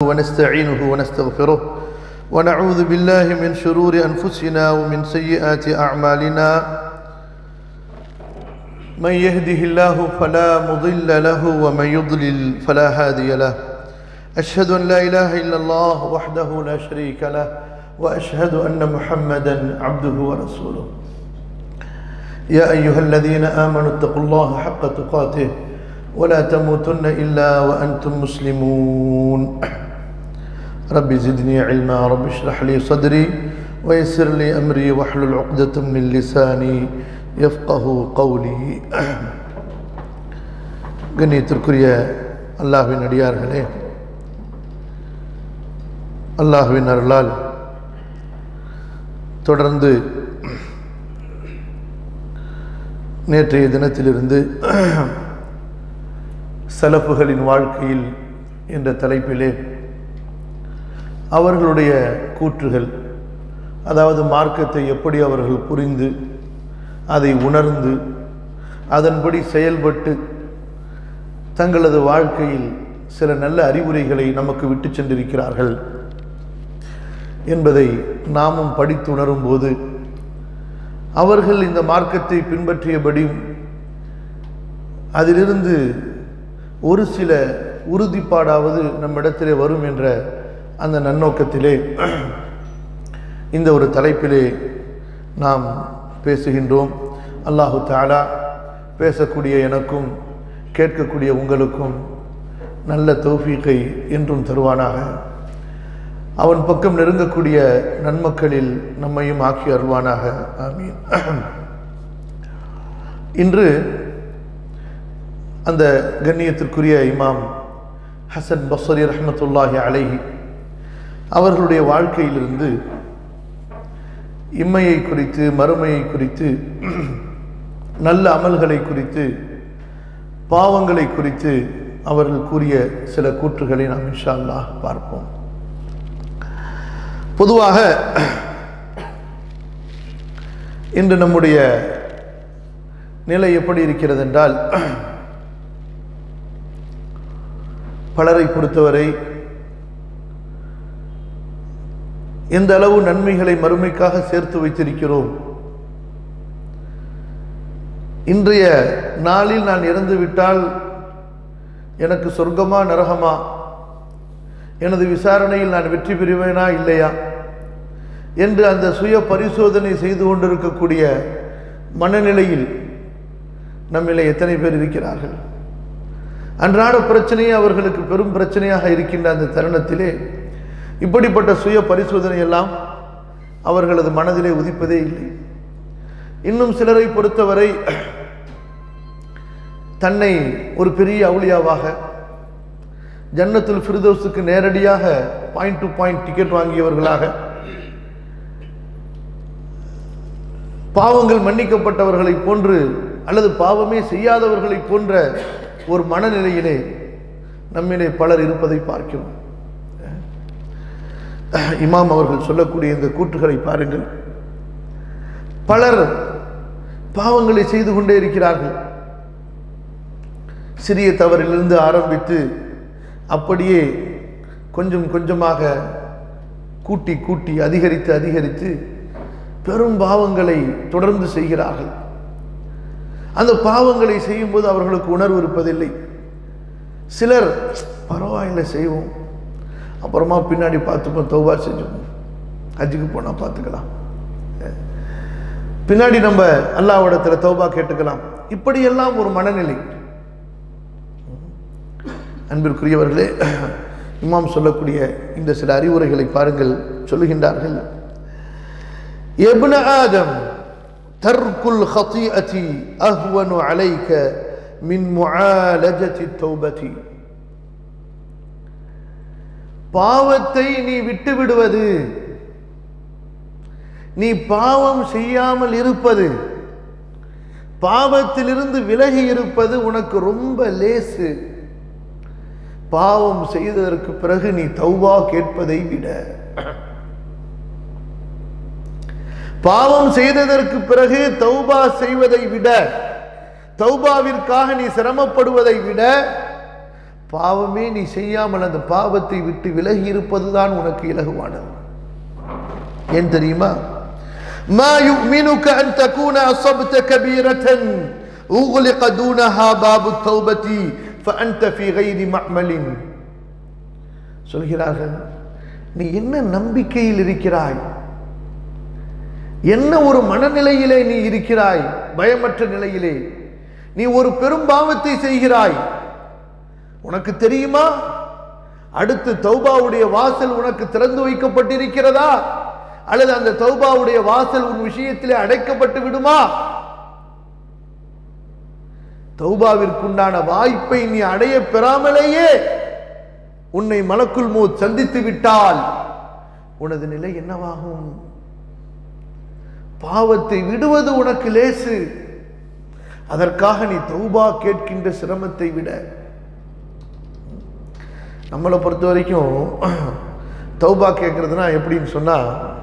ونستعينه ونستغفره ونعوذ بالله من شرور أنفسنا ومن سيئات أعمالنا من يهده الله فلا مضل له ومن يضلل فلا هادي له أشهد أن لا إله إلا الله وحده لا شريك له وأشهد أن محمدا عبده ورسوله يا أيها الذين آمنوا اتقوا الله حق تقاته ولا تموتن إلا وأنتم مسلمون رب زدني علما رب اشرح لي صدري ويسر لي أمري واحلل عقدة من لساني يفقه قولي கண்ணியத்திற்குரிய அல்லாஹ்வின் அடியார்களே அல்லாஹ்வின் அருளால் தொடர்ந்து நேற்றைய தினத்திலிருந்து சலப்புகளின் வாழ்க்கையில் என்ற தலைப்பிலே அவர்களுடைய கூற்றுகள் அதாவது மார்க்கத்தை எப்படி அவர்கள் புரிந்து அதை உணர்ந்து அதன்படி செயல்பட்டு தங்களது வாழ்க்கையில் சில நல்ல அறிவுரைகளை நமக்கு விட்டு சென்றிருக்கிறார்கள் என்பதை நாமும் படித்து உணரும் போது அவர்கள் இந்த மார்க்கத்தை பின்பற்றியபடியும் அதிலிருந்து ஒரு சில உறுதிப்பாடாவது நம்மிடத்திலே வரும் என்ற அந்த நன்னோக்கத்திலே இந்த ஒரு தலைப்பிலே நாம் பேசுகின்றோம் அல்லாஹு தாலா பேசக்கூடிய எனக்கும் கேட்கக்கூடிய உங்களுக்கும் நல்ல தௌஃபீக்கை என்றும் தருவானாக அவன் பக்கம் நெருங்கக்கூடிய நன்மக்களில் நம்மையும் ஆக்கி அருள்வானாக ஆமீன் இன்று அந்த கண்ணியத்திற்குரிய இமாம் ஹசன் பஸ்வரி ரஹமத்துல்லாஹி அலைஹி அவர்களுடைய வாழ்க்கையிலிருந்து இம்மையை குறித்து மறுமையை குறித்து நல்ல அமல்களை குறித்து பாவங்களை குறித்து அவர்கள் கூறிய சில கூற்றுகளை நாம் இன்ஷா அல்லாஹ் பார்ப்போம் பொதுவாக இன்று நம்முடைய நிலை எப்படி இருக்கிறது என்றால் பலரை பொறுத்தவரை எந்த அளவு நன்மைகளை மறுமைக்காக சேர்த்து வைத்திருக்கிறோம் இன்றைய நாளில் நான் இறந்து விட்டால் எனக்கு சொர்க்கமா நரகமா எனது விசாரணையில் நான் வெற்றி பெறுவேனா இல்லையா என்று அந்த சுய பரிசோதனை செய்து கொண்டிருக்கக்கூடிய மனநிலையில் நம்மிலே எத்தனை பேர் இருக்கிறார்கள் அன்றாட பிரச்சனையே அவர்களுக்கு பெரும் பிரச்சனையாக இருக்கின்ற அந்த தருணத்திலே இப்படிப்பட்ட சுய பரிசோதனை எல்லாம் அவர்களது மனதிலே உதிப்பதே இல்லை இன்னும் சிலரை பொறுத்தவரை தன்னை ஒரு பெரிய அவுளியாவாக ஜன்னத்துல் ஃபிர்தோஸுக்கு நேரடியாக பாயிண்ட் டு பாயிண்ட் டிக்கெட் வாங்கியவர்களாக பாவங்கள் மன்னிக்கப்பட்டவர்களை போன்று அல்லது பாவமே செய்யாதவர்களை போன்ற ஒரு மனநிலையிலே நம்மிலே பலர் இருப்பதை பார்க்கிறோம் இமாம் அவர்கள் சொல்லக்கூடிய இந்த கூற்றுகளை பாருங்கள் பலர் பாவங்களை செய்து கொண்டே இருக்கிறார்கள் சிறிய தவறிலிருந்து ஆரம்பித்து அப்படியே கொஞ்சம் கொஞ்சமாக கூட்டி கூட்டி அதிகரித்து அதிகரித்து பெரும் பாவங்களை தொடர்ந்து செய்கிறார்கள் அந்த பாவங்களை செய்யும்போது அவர்களுக்கு உணர்வு இருப்பதில்லை சிலர் பரவாயில்லை செய்வோம் அப்புறமா பின்னாடி பார்த்துப்போம் தௌபா செஞ்சோம் ஹஜ்ஜுக்கு போனால் பார்த்துக்கலாம் பின்னாடி நம்ம அல்லாவிடத்தில் தௌபா கேட்டுக்கலாம் இப்படியெல்லாம் ஒரு மனநிலை அன்பிற்குரியவர்களே இமாம் சொல்லக்கூடிய இந்த சில அறிவுரைகளை பாருங்கள் சொல்லுகின்றார்கள் ابن آدم ترك الخطيئة أهون عليك من معالجة التوبة பாவத்தை நீ விட்டு விடுவது நீ பாவம் செய்யாமல் இருப்பது பாவத்திலிருந்து விலகி இருப்பது உனக்கு ரொம்ப லேசு பாவம் செய்ததற்கு பிறகு நீ தௌபா கேட்பதை விட பாவம் செய்ததற்கு பிறகு தௌபா செய்வதை விட தௌபாவிற்காக நீ சிரமப்படுவதை விட பாவமே நீ செய்யாமல் அந்த பாவத்தை விட்டு விலகி இருப்பதுதான் உனக்கு இலகுவானது ஏன் தெரியுமா ما يؤمنك أن تكون أصبت كبيرة أغلق دونها باب التوبة فأنت في غير معمل சொல்கிறார்கள் நீ என்ன நம்பிக்கையில் இருக்கிறாய் என்ன ஒரு மனநிலையிலே நீ இருக்கிறாய் பயமற்ற நிலையிலே நீ ஒரு பெரும் பாவத்தை செய்கிறாய் உனக்கு தெரியுமா அடுத்து தௌபாவுடைய வாசல் உனக்கு திறந்து வைக்கப்பட்டிருக்கிறதா அல்லது அந்த தௌபாவுடைய வாசல் உன் விஷயத்திலே அடைக்கப்பட்டு விடுமா தௌபாவிற்குண்டான வாய்ப்பை நீ அடைய பெறாமலேயே உன்னை மலக்குள் மூத் சந்தித்து விட்டால் உனது நிலை என்னவாகும் பாவத்தை விடுவது உனக்கு லேசு அதற்காக நீ தௌபா கேட்கின்ற சிரமத்தை விட நம்மளை பொறுத்த வரைக்கும் தௌபா கேட்கறதுனா எப்படின்னு சொன்னா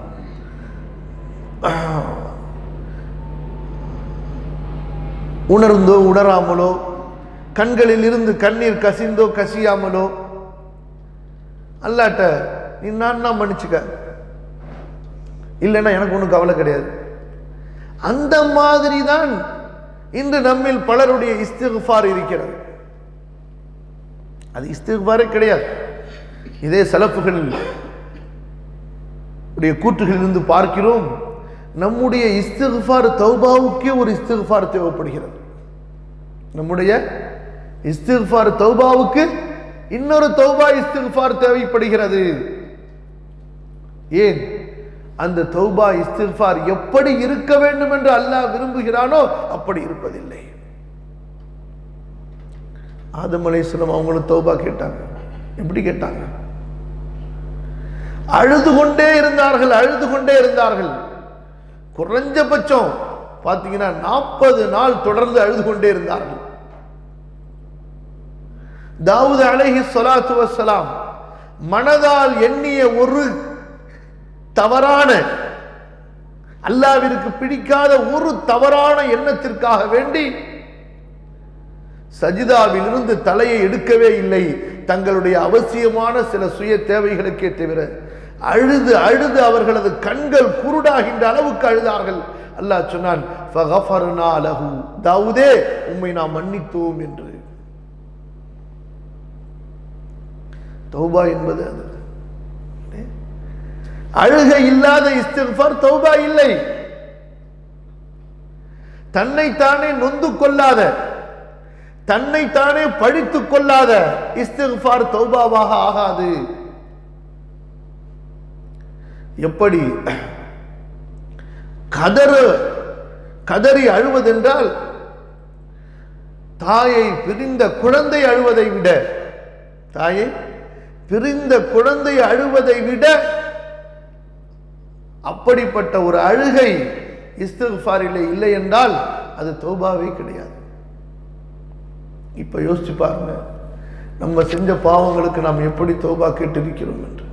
உணர்ந்தோ உணராமலோ கண்களில் இருந்து கண்ணீர் கசிந்தோ கசியாமலோ அல்லாட்ட நீ நான் தான் மன்னிச்சுக்க இல்லைன்னா எனக்கு ஒன்றும் கவலை கிடையாது அந்த மாதிரி தான் இன்று நம்மில் பலருடைய இஸ்திஃபார் இருக்கிறது அது இஸ்திஃபாரே கிடையாது இதே சலப்புகள் உடைய கூற்றுகளிலிருந்து பார்க்கிறோம் நம்முடைய இஸ்திஃபார் தௌபாவுக்கே ஒரு இஸ்திஃபார் தேவைப்படுகிறது நம்முடைய இஸ்திஃபார் தௌபாவுக்கு இன்னொரு தௌபா இஸ்திஃபார் தேவைப்படுகிறது ஏன் அந்த தௌபா இஸ்திஃபார் எப்படி இருக்க வேண்டும் என்று அல்லாஹ் விரும்புகிறானோ அப்படி இருப்பதில்லை ஆதம் அலைஹிஸ்ஸலாம் அவங்களும் தௌபா கேட்டாங்க எப்படி கேட்டாங்க அழுது கொண்டே இருந்தார்கள் அழுது கொண்டே இருந்தார்கள் குறைஞ்சபட்சம் பார்த்தீங்கன்னா நாற்பது நாள் தொடர்ந்து அழுது கொண்டே இருந்தார்கள் தாவூத் அலைஹி ஸலாத்து வஸ்ஸலாம் மனதால் எண்ணிய ஒரு தவறான அல்லாவிற்கு பிடிக்காத ஒரு தவறான எண்ணத்திற்காக வேண்டி சஜிதாவில் இருந்து தலையை எடுக்கவே இல்லை தங்களுடைய அவசியமான சில சுய தேவைகளுக்கே தவிர அழுது அழுது அவர்களது கண்கள் குருடாகின்ற அளவுக்கு அழுதார்கள் அல்லாஹ் சொன்னான் "ஃபகஃபர்னா லஹு." தாவூதே உம்மை நாம் மன்னித்தோம் என்று தௌபா என்பது அது அழுகை இல்லாத இஸ்திஃபார் தௌபா இல்லை தன்னைத்தானே நொந்து கொள்ளாத தன்னைத்தானே பழித்துக் கொள்ளாத இஸ்திஃபார் தௌபாவாக ஆகாது எப்படி கதறு கதறி அழுவதென்றால் தாயை பிரிந்த குழந்தை அழுவதை விட தாயை பிரிந்த குழந்தை அழுவதை விட அப்படிப்பட்ட ஒரு அழுகை இஸ்திஃபாரிலே இல்லை என்றால் அது தௌபாவே கிடையாது இப்ப யோசிச்சு பாருங்க நம்ம செஞ்ச பாவங்களுக்கு நாம் எப்படி தௌபா கேட்டிருக்கிறோம் என்று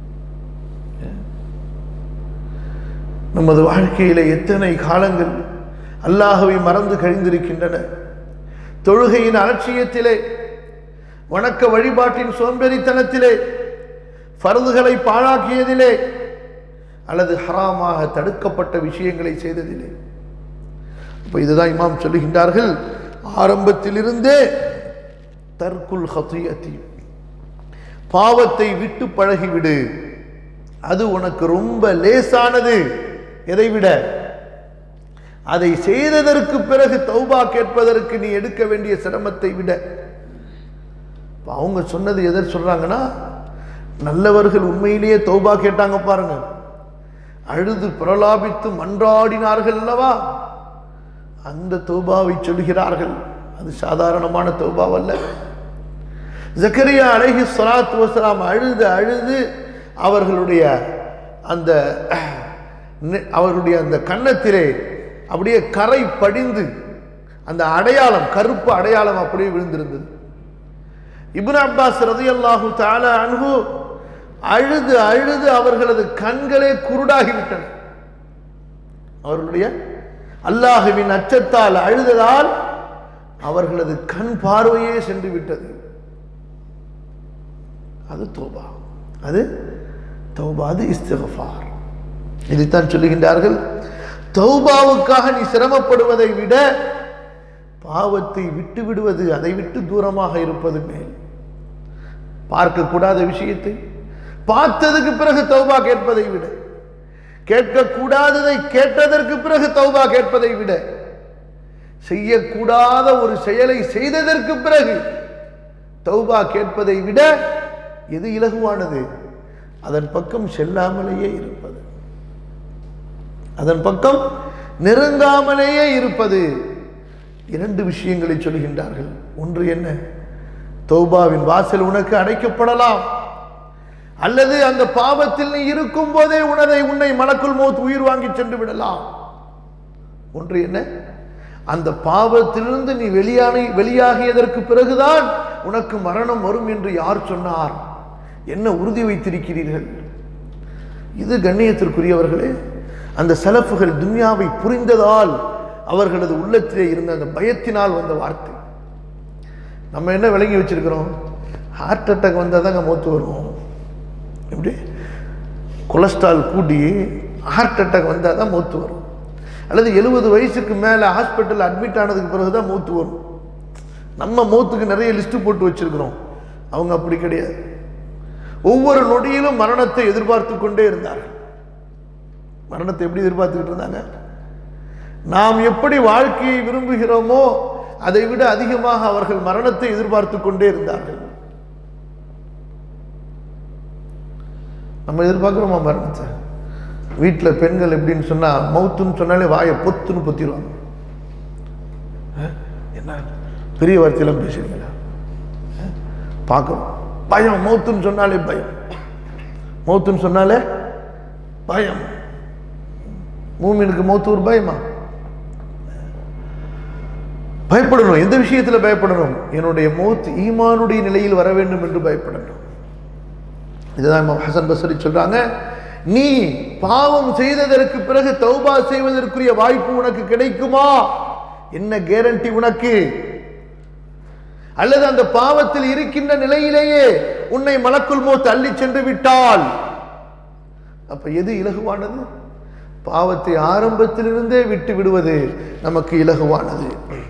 நமது வாழ்க்கையில எத்தனை காலங்கள் அல்லாஹவை மறந்து கழிந்திருக்கின்றன தொழுகையின் அலட்சியத்திலே வணக்க வழிபாட்டின் சோம்பேறித்தனத்திலே பருதுகளை பாழாக்கியதிலே அல்லது ஹராமாக தடுக்கப்பட்ட விஷயங்களை செய்ததிலே அப்ப இதுதான் இமாம் சொல்லுகின்றார்கள் ஆரம்பத்திலிருந்தே தற்குல் ஹத்தியத்தி பாவத்தை விட்டு பழகிவிடு அது உனக்கு ரொம்ப லேசானது எதை விட அதை செய்ததற்கு பிறகு தௌபா கேட்பதற்கு நீ எடுக்க வேண்டிய சிரமத்தை விட இப்ப அவங்க சொன்னது எதை சொல்றாங்கன்னா நல்லவர்கள் உண்மையிலேயே தௌபா கேட்டாங்க பாருங்க அழுது பிரலாபித்து மன்றாடினார்கள் அல்லவா அந்த தௌபாவை சொல்கிறார்கள் அது சாதாரணமான தௌபாவல்ல ஜக்கரியா அழகி சலாத்து வசலாம் அழுது அழுது அவர்களுடைய அந்த நெ- அவர்களுடைய அந்த கன்னத்திலே அப்படியே கரை படிந்து அந்த அடையாளம் கருப்பு அடையாளம் அப்படியே விழுந்திருந்தது இப்னு அப்பாஸ் ரதியல்லாஹு தஆலா அன்ஹு அழுது அழுது அவர்களது கண்களே குருடாகிவிட்டன அவர்களுடைய அல்லாஹுவின் அச்சத்தால் அழுததால் அவர்களது கண் பார்வையே சென்று விட்டது அது தௌபா அது தௌபா அது இஸ்திகஃபார் இதைத்தான் சொல்லுகின்றார்கள் தௌபாவுக்காக நீ சிரமப்படுவதை விட பாவத்தை விட்டு விடுவது அதை விட்டு தூரமாக இருப்பது மேல் பார்க்கக்கூடாத விஷயத்தை பார்த்ததுக்கு பிறகு தௌபா கேட்பதை விட கேட்கக்கூடாததை கேட்டதற்கு பிறகு தௌபா கேட்பதை விட செய்யக்கூடாத ஒரு செயலை செய்ததற்கு பிறகு தௌபா கேட்பதை விட எது இலகுவானது அதன் பக்கம் செல்லாமலேயே இருப்பது அதன் பக்கம் நெருங்காமலேயே இருப்பது இரண்டு விஷயங்களை சொல்கின்றார்கள் ஒன்று என்ன தௌபாவின் வாசல் உனக்கு அடைக்கப்படலாம் அல்லது அந்த பாவத்தில் நீ இருக்கும் போதே உனதை உன்னை மலக்குள் மோத் உயிர் வாங்கி சென்று விடலாம் ஒன்று என்ன அந்த பாவத்திலிருந்து நீ வெளியான வெளியாகியதற்கு பிறகுதான் உனக்கு மரணம் வரும் என்று யார் சொன்னார் என்ன உறுதி வைத்திருக்கிறீர்கள் இது கண்ணியத்திற்குரியவர்களே அந்த செலப்புகள் துன்யாவை புரிந்ததால் அவர்களது உள்ளத்திலே இருந்த அந்த பயத்தினால் வந்த வார்த்தை நம்ம என்ன விளங்கி வச்சிருக்கிறோம் ஹார்ட் அட்டாக் வந்தால் தாங்க மூத்து வரும் எப்படி கொலஸ்ட்ரால் கூடி ஹார்ட் அட்டாக் வந்தால் தான் மூத்து வரும் அல்லது எழுபது வயசுக்கு மேலே ஹாஸ்பிட்டல் அட்மிட் ஆனதுக்கு பிறகு தான் மூத்து வரும் நம்ம மூத்துக்கு நிறைய லிஸ்ட்டு போட்டு வச்சிருக்கிறோம் அவங்க அப்படி கிடையாது ஒவ்வொரு நொடியிலும் மரணத்தை எதிர்பார்த்து கொண்டே இருந்தார்கள் மரணத்தை எப்படி எதிர்பார்த்துக்கிட்டு இருந்தாங்க நாம் எப்படி வாழ்க்கையை விரும்புகிறோமோ அதை விட அதிகமாக அவர்கள் மரணத்தை எதிர்பார்த்து கொண்டே இருந்தார்கள் நம்ம எதிர்பார்க்கிறோமா மரணத்தை வீட்டில் பெண்கள் எப்படின்னு சொன்னா மவுத்துன்னு சொன்னாலே வாயை பொத்துன்னு பொத்திடுவாங்க அஹ், என்ன பெரிய வார்த்தையெல்லாம் பேசுறீங்களா அஹ், பார்க்கிறோம் பயம் மௌத்துன்னு சொன்னாலே பயம் மௌத்துன்னு சொன்னாலே பயம் மூமினுக்கு மௌத்து ஒரு பயமா பயப்படணும் எந்த விஷயத்துல பயப்படணும் என்னுடைய மௌத் ஈமானுடைய நிலையில் வர வேண்டும் என்று பயப்படணும் இதுதான் இமாம் ஹசன் பஸ்ரி சொல்றாங்க நீ பாவம் செய்ததற்கு பிறகு தௌபா செய்வதற்குரிய வாய்ப்பு உனக்கு கிடைக்குமா என்ன கேரண்டி உனக்கு அல்லது அந்த பாவத்தில் இருக்கின்ற நிலையிலேயே உன்னை மலக்குள் மோத்து அள்ளி சென்று விட்டால் அப்ப எது இலகுவானது பாவத்தை ஆரம்பத்திலிருந்தே விட்டு விடுவது நமக்கு இலகுவானது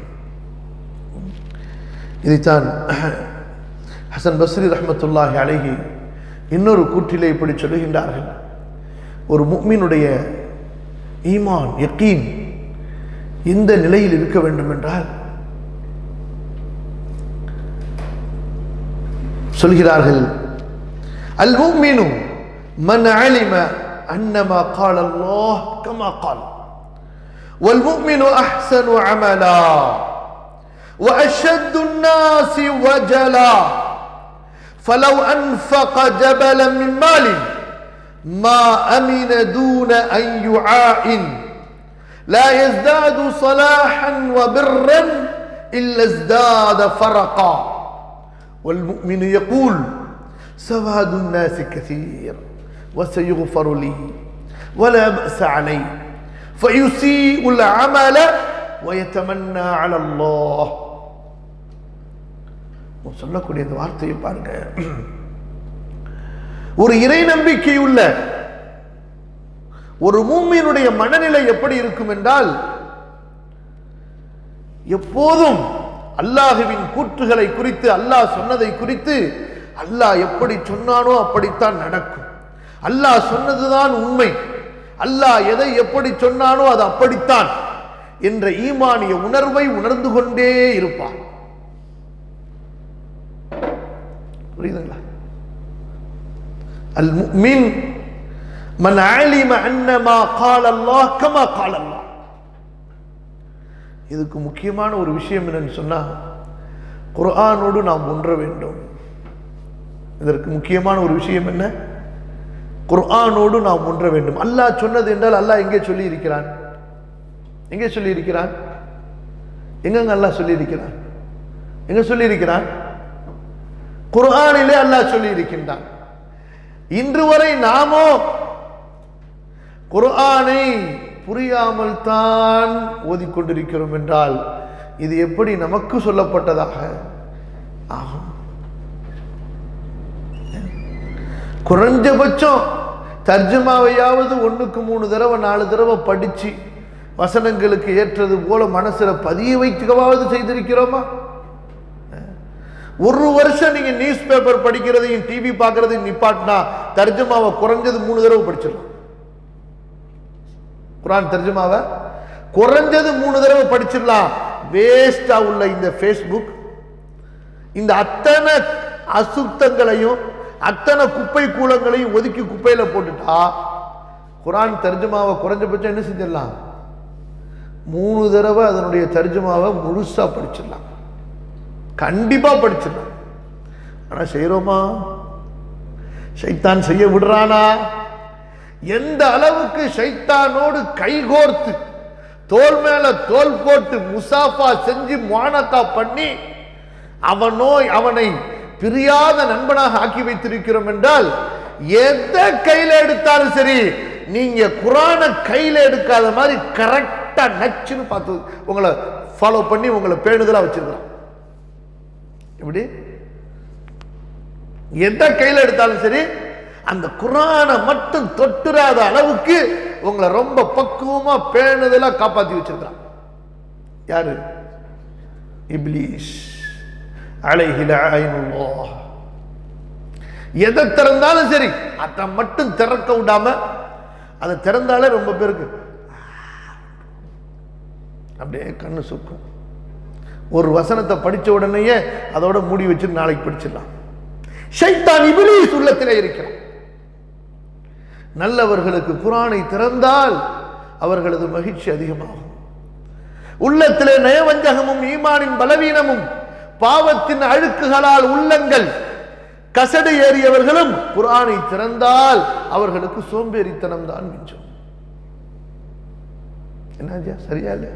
இதைத்தான் ஹசன் பஸ்ரி ரஹ்மத்துல்லாஹி அலைஹி இன்னொரு கூற்றிலே இப்படி சொல்லுகின்றார்கள் ஒரு முக்மீனுடைய ஈமான் யக்கீன் இந்த நிலையில் இருக்க வேண்டும் என்றால் சொல்கிறார்கள் அல் முக்மினு மன் அலிம அன்னமா قال الله كما قال والمؤمن أحسن عملا وأشد الناس وجلا فلو أنفق جبلا من مال ما أمن دون أن يعاء لا يزداد صلاحا وبرا إلا ازداد فرقا والمؤمن يقول سواد الناس كثير وسيغفر لي ولا بأس علي فيسيء العمل ويتمنى على الله சொல்லக்கூடிய இந்த வார்த்தையை பாருங்க ஒரு இறை நம்பிக்கை உள்ள ஒரு மூமியினுடைய மனநிலை எப்படி இருக்கும் என்றால் எப்போதும் அல்லாஹுவின் கூற்றுகளை குறித்து அல்லாஹ் சொன்னதை குறித்து அல்லாஹ் எப்படி சொன்னானோ அப்படித்தான் நடக்கும் அல்லாஹ் சொன்னதுதான் உண்மை அல்லாஹ் எதை எப்படி சொன்னானோ அது அப்படித்தான் என்ற ஈமானிய உணர்வை உணர்ந்து கொண்டே இருப்பான் புரியுதுங்களா அல் முஃமின் மன் அலிம அன்னமா கால் அல்லாஹ் கமா கால் அல்லாஹ் இதுக்கு முக்கியமான ஒரு விஷயம் என்னன்னு சொன்னா குர்ஆனோடு நாம் ஒன்ற வேண்டும் இதற்கு முக்கியமான ஒரு விஷயம் என்ன குர்ஆனோடு நாம் ஒன்ற வேண்டும் அல்லாஹ் சொன்னது என்றால் அல்லாஹ் எங்கே சொல்லி இருக்கிறான் எங்கே சொல்லி இருக்கிறான் எங்கங்க அல்லாஹ் சொல்லி இருக்கிறான் எங்க சொல்லி இருக்கிறான் குர்ஆனிலே அல்லாஹ் சொல்லி இருக்கின்றான் இன்று வரை நாமோ குர்ஆனை புரியாமல் தான் ஓதிக்கொண்டிருக்கிறோம் என்றால் இது எப்படி நமக்கு சொல்லப்பட்டதாக ஆகும் குறைஞ்சபட்சம் தர்ஜுமாவையாவது ஒண்ணுக்கு மூணு தடவை நாலு தடவை படிச்சு வசனங்களுக்கு ஏற்றது போல மனசுல பதிய வைக்கவாவது செய்திருக்கிறோமா ஒரு வருஷம் நீங்க நியூஸ் பேப்பர் படிக்கிறதையும் டிவி பார்க்கறதையும் நிப்பாட்டினா தர்ஜுமாவை குறைஞ்சது மூணு தடவை படிச்சிடலாம் குரான் தர்ஜுமாவை குறைஞ்சது மூணு தடவை படிச்சிடலாம் வேஸ்டா உள்ள இந்த ஃபேஸ்புக் இந்த அத்தனை அசுத்தங்களையும் அத்தனை குப்பை கூலங்களையும் ஒதுக்கி குப்பையில போட்டுட்டா குரான் தர்ஜுமாவை குறைஞ்சபட்சம் என்ன செஞ்சிடலாம் மூணு தடவை அதனுடைய தர்ஜுமாவை முழுசா படிச்சிடலாம் கண்டிப்பா படிச்சிடலாம் ஆனா செய்யறோமா சைத்தான் செய்ய விடுறானா எந்த அளவுக்கு சைத்தானோடு கைகோர்த்து தோல் மேல தோல் போட்டு முசாஃபா செஞ்சு மானத்தா பண்ணி அவனோ அவனை பிரியாத நண்பனாக ஆக்கி வைத்திருக்கிறோம் என்றால் எதை கையில எடுத்தாலும் சரி நீங்க குரான கையில எடுக்காத மாதிரி கரெக்டா நச்சுன்னு பார்த்து உங்களை ஃபாலோ பண்ணி உங்களை பேணுதலா வச்சிருக்கிறான் எப்படி எந்த கையில எடுத்தாலும் சரி அந்த குரானை மட்டும் தொட்டுறாத அளவுக்கு உங்களை ரொம்ப பக்குவமா பேணுதலா காப்பாத்தி வச்சிருக்கிறான் யாரு இப்லீஸ் அலைஹில ஐனுல்லாஹ் எதை திறந்தாலும் சரி அதை மட்டும் திறக்க விடாம அதை திறந்தாலே ரொம்ப பேருக்கு அப்படியே கண்ணு சுக்கும் ஒரு வசனத்தை படிச்ச உடனேயே அதோட மூடி வச்சு நாளைக்கு படிச்சிடலாம் ஷைத்தான் இபிலிஸ் உள்ளத்திலே இருக்கிறான் நல்லவர்களுக்கு குரானை திறந்தால் அவர்களது மகிழ்ச்சி அதிகமாகும் உள்ளத்திலே நயவஞ்சகமும் ஈமானின் பலவீனமும் பாவத்தின் அழுக்குகளால் உள்ளங்கள் கசடு ஏறியவர்களும் குரானை திறந்தால் அவர்களுக்கு சோம்பேறித்தனம் தான் மிஞ்சும் என்ன சரியா இல்லையா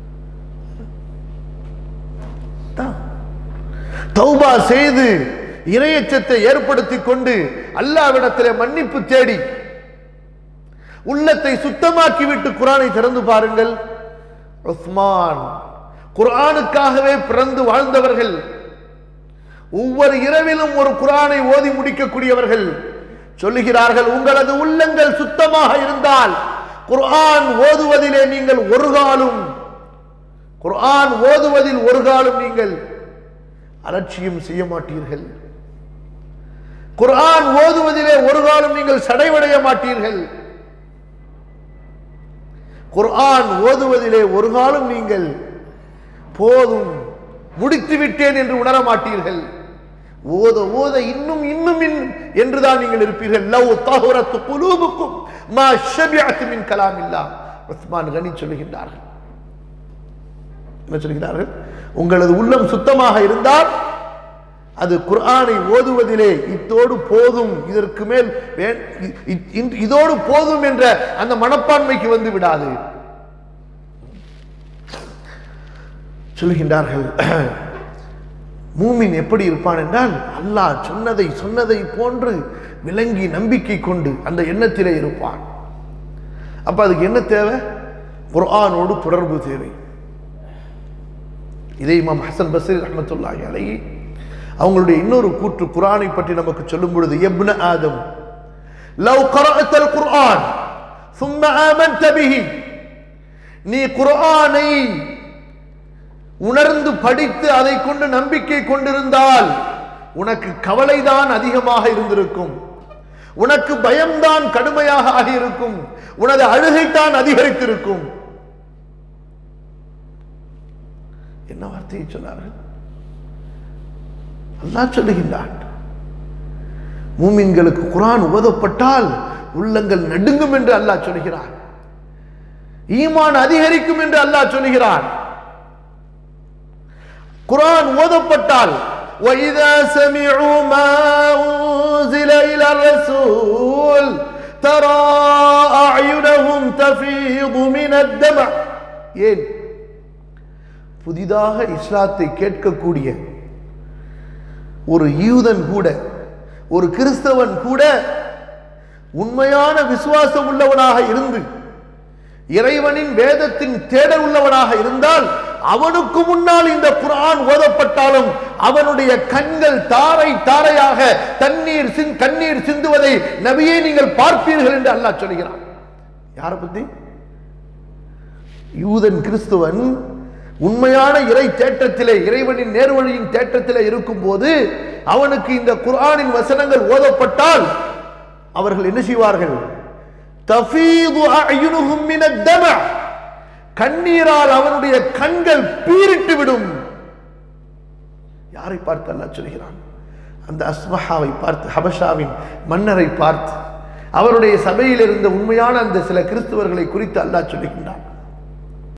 தான். தௌபா செய்து இரையச்சத்தை ஏற்படுத்தி கொண்டு அல்லாவிடத்திலே மன்னிப்பு தேடி உள்ளத்தை சுத்தமாக்கி விட்டு குரானை திறந்து பாருங்கள் உஸ்மான் குரானுக்காகவே பிறந்து வாழ்ந்தவர்கள் ஒவ்வொரு இரவிலும் ஒரு குரானை ஓதி முடிக்கக்கூடியவர்கள் சொல்லுகிறார்கள் உங்களது உள்ளங்கள் சுத்தமாக இருந்தால் குர்ஆன் ஓதுவதிலே நீங்கள் ஒரு காலும் குர்ஆன் ஓதுவதில் ஒரு காலம் நீங்கள் அலட்சியம் செய்ய மாட்டீர்கள் குர்ஆன் ஓதுவதிலே ஒரு காலம் நீங்கள் சடைவடைய மாட்டீர்கள் குர்ஆன் ஓதுவதிலே ஒரு காலம் நீங்கள் போதும் முடித்து விட்டேன் என்று உணர மாட்டீர்கள் ஓத ஓத இன்னும் இன்னும் இன்னும் என்றுதான் நீங்கள் இருப்பீர்கள் லவ் தஹுரத்து குலூபுக்கும் மா ஷபிஅத் மின் கலாமில்லா உஸ்மான் கனி சொல்லுகின்றார்கள் என்ன சொல்கிறார்கள் உங்களது உள்ளம் சுத்தமாக இருந்தால் அது குர்ஆனை ஓதுவதிலே இத்தோடு போதும் இதற்கு மேல் வே- இ- இ- இதோடு போதும் என்ற அந்த மனப்பான்மைக்கு வந்து விடாது சொல்லுகின்றார்கள் மூமின் எப்படி இருப்பான் என்றால் அல்லாஹ் சொன்னதை சொன்னதை போன்று விளங்கி நம்பிக்கை கொண்டு அந்த எண்ணத்திலே இருப்பான் அப்ப அதுக்கு என்ன தேவை குர்ஆனோடு தொடர்பு தேவை இதே இமாம் ஹசன் பஸ்ரி ரஹ்மத்துல்லாஹி அலைஹி அவங்களுடைய இன்னொரு கூற்று குர்ஆனை பற்றி நமக்கு சொல்லும் பொழுது எப்ன ஆதம் லவ் கரஅத்தல் குர்ஆன் ثم آمنت به நீ குர்ஆனை உணர்ந்து படித்து அதை கொண்டு நம்பிக்கை கொண்டிருந்தால் உனக்கு கவலைதான் அதிகமாக இருந்திருக்கும் உனக்கு பயம்தான் கடுமையாக ஆகியிருக்கும் உனது அழுகைத்தான் அதிகரித்திருக்கும் என்ன வார்த்தையை சொன்னார்கள் அல்லாஹ் சொல்லுகின்றான் மூமின்களுக்கு குர்ஆன் ஓதப்பட்டால் உள்ளங்கள் நடுங்கும் என்று அல்லாஹ் சொல்கிறான் ஈமான் அதிகரிக்கும் என்று அல்லாஹ் சொல்கிறான் குர்ஆன் ஓதப்பட்டால் وَإِذَا سَمِعُوا مَا أُنزِلَ إِلَى الرَّسُولِ تَرَى أَعْيُنَهُمْ تَفِيضُ مِنَ الدَّمْعِ ஏன் புதிதாக இஸ்லாத்தை கேட்கக்கூடிய ஒரு யூதன் கூட ஒரு கிறிஸ்தவன் கூட உண்மையான விசுவாசம் உள்ளவனாக இருந்து இறைவனின் வேதத்தின் தேடல் உள்ளவனாக இருந்தால் அவனுக்கு முன்னால் இந்த குர்ஆன் ஓதப்பட்டாலும் அவனுடைய கண்கள் தாரை தாரையாக தண்ணீர் சிந் கண்ணீர் சிந்துவதை நபியே நீங்கள் பார்ப்பீர்கள் என்று அல்லாஹ் சொல்கிறான் யாரை பத்தி யூதன் கிறிஸ்துவன் உண்மையான இறை தேற்றத்திலே இறைவனின் நேர்வழியின் தேற்றத்திலே இருக்கும் போது அவனுக்கு இந்த குர்ஆனின் வசனங்கள் ஓதப்பட்டால் அவர்கள் என்ன செய்வார்கள் தஃபீது அயுனுஹும் மினத் தம கண்ணீரால் அவனுடைய கண்கள் பீரிட்டு விடும் யாரை பார்த்து அல்லாஹ் சொல்கிறான் அந்த அஸ்மஹாவை பார்த்து ஹபஷாவின் மன்னரை பார்த்து அவருடைய சபையில் இருந்த உண்மையான அந்த சில கிறிஸ்தவர்களை குறித்து அல்லாஹ் சொல்லுகின்றான்